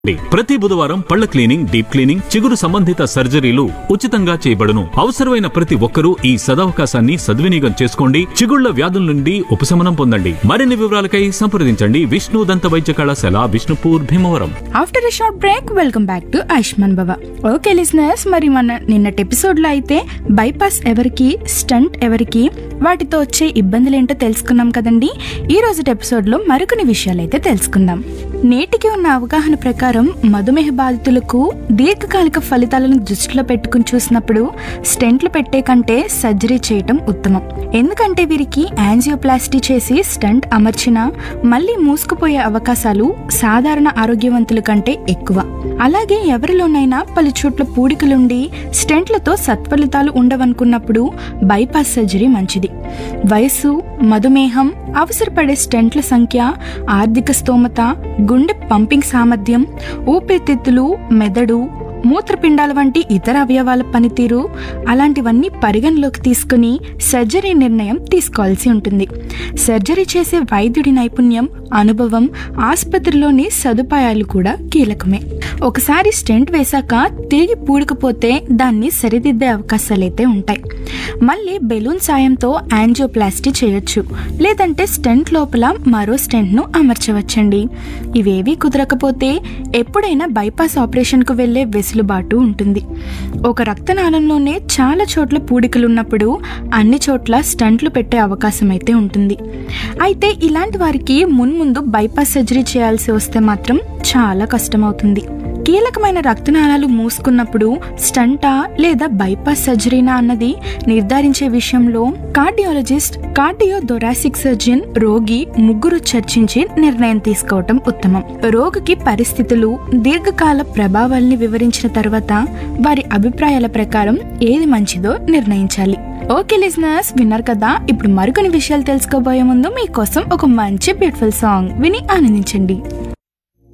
ప్రతి బుధవారం పళ్ల cleaning deep cleaning చిగురు సంబంధిత సర్జరీలు ఉచితంగా చేయబడును అవసరమైన ప్రతి ఒక్కరూ ఈ సదవకాశాన్ని సద్వినియోగం చేసుకోండి చిగుళ్ల వ్యాధుల నుండి ఉపశమనం పొందండి మరిన్ని వివరాలకై సంప్రదించండి విష్ణు దంత వైద్య కళాశాల Vishnupur Bhimavaram after a short break welcome back to Ayushman Bhava okay listeners మరి మన నిన్నటి ఎపిసోడ్లో అయితే బైపాస్ ఎవరికి స్టంట్ ఎవరికి వాటితో వచ్చే ఇబ్బందులు ఏంటో తెలుసుకున్నాం కదండి ఈ రోజు ఎపిసోడ్లో మరికొన్ని విషయాలు అయితే తెలుసుకుందాం నేటికి ఉన్న అవగాహన ప్రకారం మధుమేహ బాధితులకు దీర్ఘకాలిక ఫలితాలను దృష్టిలో పెట్టుకుని చూసినప్పుడు స్టెంట్లు పెట్టే కంటే సర్జరీ చేయటం ఉత్తమం ఎందుకంటే వీరికి యాంజియోప్లాస్టీ చేసి స్టంట్ అమర్చినా మళ్ళీ మూసుకుపోయే అవకాశాలు సాధారణ ఆరోగ్యవంతుల కంటే ఎక్కువ అలాగే ఎవరిలోనైనా పలు చోట్ల పూడికలుండి స్టెంట్లతో సత్ఫలితాలు ఉండవనుకున్నప్పుడు బైపాస్ సర్జరీ మంచిది వయసు మధుమేహం అవసరపడే స్టెంట్ల సంఖ్య ఆర్థిక స్తోమత గుండె పంపింగ్ సామర్థ్యం ఊపిరితిత్తులు మెదడు మూత్రపిండాల వంటి ఇతర అవయవాల పనితీరు అలాంటివన్నీ పరిగణలోకి తీసుకుని సర్జరీ నిర్ణయం తీసుకోవాల్సి ఉంటుంది సర్జరీ చేసే వైద్యుడి నైపుణ్యం అనుభవం ఆసుపత్రిలోని సదుపాయాలు కూడా కీలకమే ఒకసారి స్టెంట్ వేశాక తిరిగి పూడకపోతే దాన్ని సరిదిద్దే అవకాశాలైతే ఉంటాయి మళ్ళీ బెలూన్ సాయంతో యాంజియోప్లాస్టీ చేయొచ్చు లేదంటే స్టెంట్ లోపల మరో స్టెంట్ను అమర్చవచ్చండి ఇవేవీ కుదరకపోతే ఎప్పుడైనా బైపాస్ ఆపరేషన్కు వెళ్లే వెసులుబాటు ఉంటుంది ఒక రక్తనాళంలోనే చాలా చోట్ల పూడికలు ఉన్నప్పుడు అన్ని చోట్ల స్టంట్లు పెట్టే అవకాశం అయితే ఉంటుంది అయితే ఇలాంటి వారికి మున్ముందు బైపాస్ సర్జరీ చేయాల్సి వస్తే మాత్రం చాలా కష్టమవుతుంది కీలకమైన రక్తనాళాలు మూసుకున్నప్పుడు స్టంటా లేదా బైపాస్ సర్జరీనా అన్నది నిర్ధారించే విషయంలో కార్డియాలజిస్ట్ కార్డియో థొరాసిక్ సర్జన్ రోగి ముగ్గురు చర్చించి నిర్ణయం తీసుకోవటం ఉత్తమం రోగికి పరిస్థితులు దీర్ఘకాల ప్రభావాల్ని వివరించిన తర్వాత వారి అభిప్రాయాల ప్రకారం ఏది మంచిదో నిర్ణయించాలి ఓకే లిజనర్స్ విన్నారు కదా ఇప్పుడు మరికొన్ని విషయాలు తెలుసుకోబోయే ముందు మీకోసం ఒక మంచి బ్యూటిఫుల్ సాంగ్ విని ఆనందించండి